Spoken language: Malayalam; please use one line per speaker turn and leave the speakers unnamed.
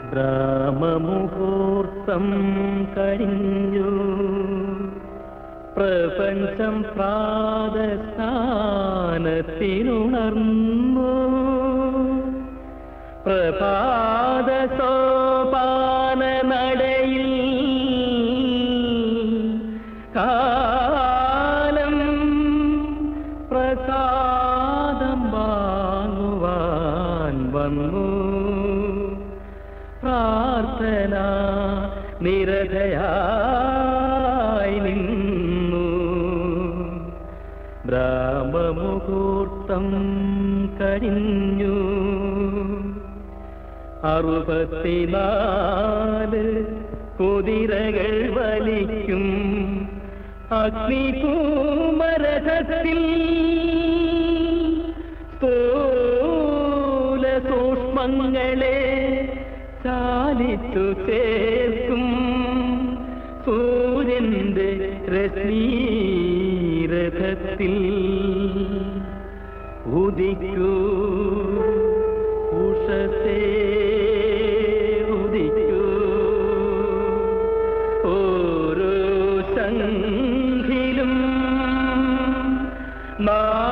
രാമമുഹൂർത്തം കഴിഞ്ഞു പ്രപഞ്ചം പ്രാതസ്ഥാനത്തിനുണർന്നു പ്രഭാത സോപാന നടയിൽ കാലം പ്രസാദം വാങ്ങുവാൻ വന്നു പ്രാർത്ഥന നിരതയായി നിന്നു ബ്രാഹ്മമുഹൂർത്തം കഴിഞ്ഞു അറുപത്തിനാല് കുതിരകൾ വലിക്കും അഗ്നികൂമരഥത്തിൽ സ്ഥൂല സൂക്ഷ്മങ്ങളെ ചാലിച്ചു ചേർക്കും സൂര്യന്റെ രശ്മീരഥത്തിൽ ഉദിക്കൂ ഉഷസേ ഉദിക്കൂ ഓരോ ശംഖിലും നാ